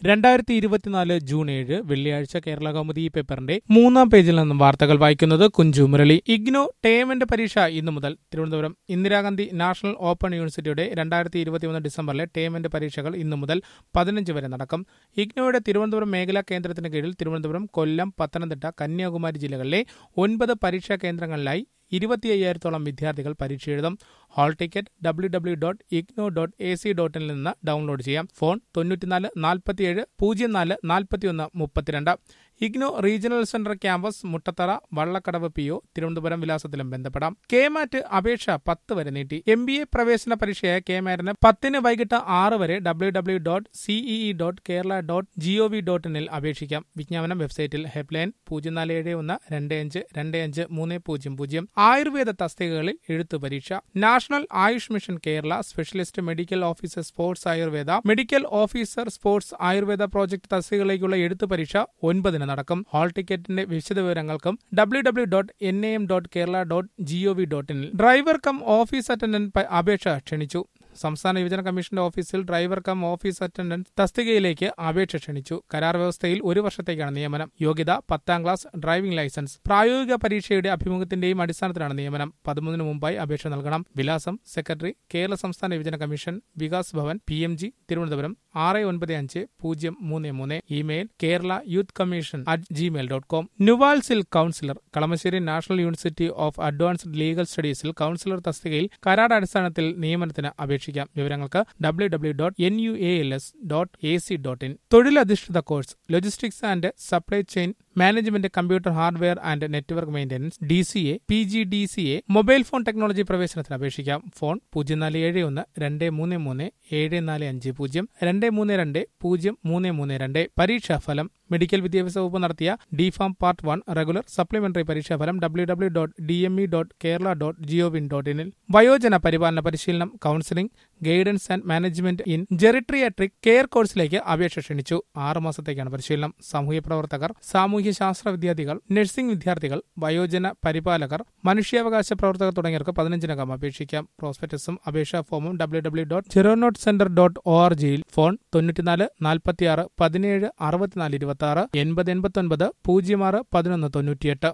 രണ്ടായിരത്തി ഇരുപത്തിനാല് ജൂൺ ഏഴ് വെള്ളിയാഴ്ച കേരള കൗമുദി പേപ്പറിന്റെ മൂന്നാം പേജിൽ നിന്നും വാർത്തകൾ വായിക്കുന്നത് കുഞ്ചു മുരളി ഇഗ്നോ ടേമന്റ് പരീക്ഷ ഇന്നു മുതൽ തിരുവനന്തപുരം ഇന്ദിരാഗാന്ധി നാഷണൽ ഓപ്പൺ യൂണിവേഴ്സിറ്റിയുടെ രണ്ടായിരത്തി ഇരുപത്തിയൊന്ന് ഡിസംബറിലെ ടേമന്റ് പരീക്ഷകൾ ഇന്നു മുതൽ പതിനഞ്ച് വരെ നടക്കും ഇഗ്നോയുടെ തിരുവനന്തപുരം മേഖലാ കേന്ദ്രത്തിന് കീഴിൽ തിരുവനന്തപുരം കൊല്ലം പത്തനംതിട്ട കന്യാകുമാരി ജില്ലകളിലെ ഒൻപത് പരീക്ഷാ കേന്ദ്രങ്ങളിലായി ഇരുപത്തി അയ്യായിരത്തോളം വിദ്യാർത്ഥികൾ പരീക്ഷ എഴുതും hall ticket W W dot IGNOU dot A C ഡോട്ടിൽ നിന്ന് ഡൗൺലോഡ് ചെയ്യാം ഫോൺ തൊണ്ണൂറ്റിനാല് നാൽപ്പത്തിയേഴ് പൂജ്യം നാല് നാൽപ്പത്തിയൊന്ന് മുപ്പത്തിരണ്ട് IGNOU regional centre campus Muttathara Vallakkadavu P O Thiruvananthapuram വിലാസത്തിലും ബന്ധപ്പെടാം കെ മാറ്റ് അപേക്ഷ പത്ത് വരെ നീട്ടി എം ബി എ പ്രവേശന പരീക്ഷയായ കെ മാറ്റിന് പത്തിന് വൈകിട്ട് ആറ് വരെ W W dot CEE dot Kerala dot GOV dot ഇനിൽ അപേക്ഷിക്കാം വിജ്ഞാപനം വെബ്സൈറ്റിൽ ഹെൽപ്ലൈൻ പൂജ്യം നാല് ഏഴ് ഒന്ന് രണ്ട് അഞ്ച് രണ്ട് അഞ്ച് മൂന്ന് പൂജ്യം പൂജ്യം ആയുർവേദ തസ്തികകളിൽ എഴുത്തു പരീക്ഷ national AYUSH mission Kerala specialist medical officer sports Ayurveda medical officer sports Ayurveda project തസ്തികകളിലേക്കുള്ള എഴുത്തു പരീക്ഷ ഒൻപതിന് നടക്കും ഹാൾ ടിക്കറ്റിന്റെ വിശദവിവരങ്ങൾക്കും W W dot N A M dot Kerala dot GOV dot ഇനിൽ ഡ്രൈവർ കം ഓഫീസ് അറ്റൻഡന്റ് അപേക്ഷ ക്ഷണിച്ചു സംസ്ഥാന യുവജന കമ്മീഷന്റെ ഓഫീസിൽ ഡ്രൈവർ കം ഓഫീസ് അറ്റൻഡന്റ് തസ്തികയിലേക്ക് അപേക്ഷ ക്ഷണിച്ചു കരാർ വ്യവസ്ഥയിൽ ഒരു വർഷത്തേക്കാണ് നിയമനം യോഗ്യത പത്താം ക്ലാസ് ഡ്രൈവിംഗ് ലൈസൻസ് പ്രായോഗിക പരീക്ഷയുടെ അഭിമുഖത്തിന്റെയും അടിസ്ഥാനത്തിലാണ് നിയമനം പതിമൂന്നിന് മുമ്പായി അപേക്ഷ നൽകണം വിലാസം സെക്രട്ടറി കേരള സംസ്ഥാന യുവജന commission Vikas Bhavan P M G Thiruvananthapuram ആറ് ഒൻപത് അഞ്ച് പൂജ്യം മൂന്ന് മൂന്ന് email Kerala youth commission at Gmail dot com നുവാൽ സിൽ counsellor Kalamassery national university of advanced legal സ്റ്റഡീസിൽ കൌൺസിലർ തസ്തികയിൽ കരാർ അടിസ്ഥാനത്തിൽ നിയമനത്തിന് അപേക്ഷിക്കാം വിവരങ്ങൾക്ക് W W dot N U A L S dot A C dot in തൊഴിലധിഷ്ഠിത course logistics and supply chain management computer hardware and network maintenance D C A P G D C A mobile phone technology പ്രവേശനത്തിന് അപേക്ഷിക്കാം phone പൂജ്യം നാല് ഏഴ് ഒന്ന് രണ്ട് മൂന്ന് മൂന്ന് ഏഴ് നാല് അഞ്ച് പൂജ്യം രണ്ട് മൂന്ന് രണ്ട് പൂജ്യം മൂന്ന് മൂന്ന് രണ്ട് പരീക്ഷാഫലം മെഡിക്കൽ വിദ്യാഭ്യാസ വകുപ്പ് നടത്തിയ D pharm part one regular supplementary പരീക്ഷാഫലം W W dot D M E dot Kerala dot ജിഒവിൻ ഡോട്ട് ഇനിൽ വയോജന പരിപാലന പരിശീലനം counselling guidance and management in geriatric care കോഴ്സിലേക്ക് അപേക്ഷ ക്ഷണിച്ചു ആറ് മാസത്തേക്കാണ് പരിശീലനം സാമൂഹ്യ പ്രവർത്തകർ സാമൂഹ്യ ശാസ്ത്ര വിദ്യാർത്ഥികൾ നഴ്സിംഗ് വിദ്യാർത്ഥികൾ വയോജന പരിപാലകർ മനുഷ്യാവകാശ പ്രവർത്തകർ തുടങ്ങിയവർക്ക് പതിനഞ്ചിനകം അപേക്ഷിക്കാം പ്രോസ്പെക്ടസും അപേക്ഷാ ഫോമും W W dot geronto centre dot O R ജിയിൽ ഫോൺ തൊണ്ണൂറ്റിനാല് നാൽപ്പത്തിയാറ് പതിനേഴ് അറുപത്തിനാല് ഇരുപത്തി ആറ് എൺപത് എൺപത്തൊൻപത് പൂജ്യം ആറ് പതിനൊന്ന് തൊണ്ണൂറ്റിയെട്ട്